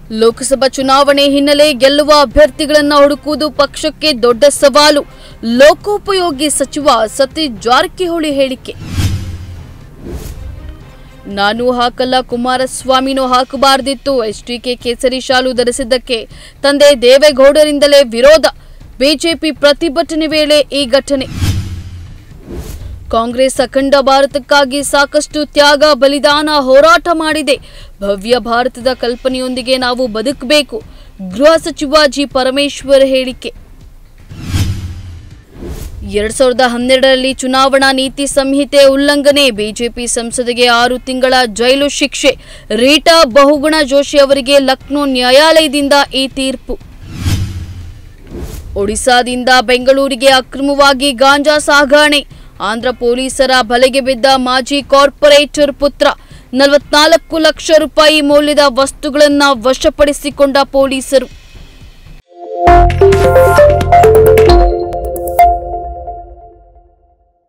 ಲೋಕಸಭಾ ಚುನಾವಣೆ ಹಿನ್ನೆಲೆ ಗೆಲ್ಲುವ ಅಭ್ಯರ್ಥಿಗಳನ್ನ ಹುಡುಕುವುದು ಪಕ್ಷಕ್ಕೆ ದೊಡ್ಡ ಸವಾಲು ಲೋಕೋಪಯೋಗಿ ಸಚಿವ ಸತೀಶ್ ಜಾರಕಿಹೊಳಿ ಹೇಳಿಕೆ ನಾನು ಹಾಕಲ್ಲ ಕುಮಾರಸ್ವಾಮಿನೂ ಹಾಕಬಾರದಿತ್ತು ಎಚ್ಡಿಕೆ ಕೇಸರಿ ಶಾಲು ಧರಿಸಿದ್ದಕ್ಕೆ ತಂದೆ ದೇವೇಗೌಡರಿಂದಲೇ ವಿರೋಧ ಬಿಜೆಪಿ ಪ್ರತಿಭಟನೆ ವೇಳೆ ಈ ಘಟನೆ ಕಾಂಗ್ರೆಸ್ ಅಖಂಡ ಭಾರತಕ್ಕಾಗಿ ಸಾಕಷ್ಟು ತ್ಯಾಗ ಬಲಿದಾನ ಹೋರಾಟ ಮಾಡಿದೆ ಭವ್ಯ ಭಾರತದ ಕಲ್ಪನೆಯೊಂದಿಗೆ ನಾವು ಬದುಕಬೇಕು ಗೃಹ ಸಚಿವ ಜಿ ಪರಮೇಶ್ವರ್ ಹೇಳಿಕೆ ಎರಡ್ ಸಾವಿರದ ಹನ್ನೆರಡರಲ್ಲಿ ಚುನಾವಣಾ ನೀತಿ ಸಂಹಿತೆ ಉಲ್ಲಂಘನೆ ಬಿಜೆಪಿ ಸಂಸದೆಗೆ ಆರು ತಿಂಗಳ ಜೈಲು ಶಿಕ್ಷೆ ರೀಟಾ ಬಹುಗುಣ ಜೋಶಿ ಅವರಿಗೆ ಲಕ್ನೋ ನ್ಯಾಯಾಲಯದಿಂದ ಈ ತೀರ್ಪು ಒಡಿಶಾದಿಂದ ಬೆಂಗಳೂರಿಗೆ ಅಕ್ರಮವಾಗಿ ಗಾಂಜಾ ಸಾಗಾಣೆ ಆಂಧ್ರ ಪೊಲೀಸರ ಬಲೆಗೆ ಬಿದ್ದ ಮಾಜಿ ಕಾರ್ಪೊರೇಟರ್ ಪುತ್ರ ನಲವತ್ನಾಲ್ಕು ಲಕ್ಷ ರೂಪಾಯಿ ಮೌಲ್ಯದ ವಸ್ತುಗಳನ್ನು ವಶಪಡಿಸಿಕೊಂಡ ಪೊಲೀಸರು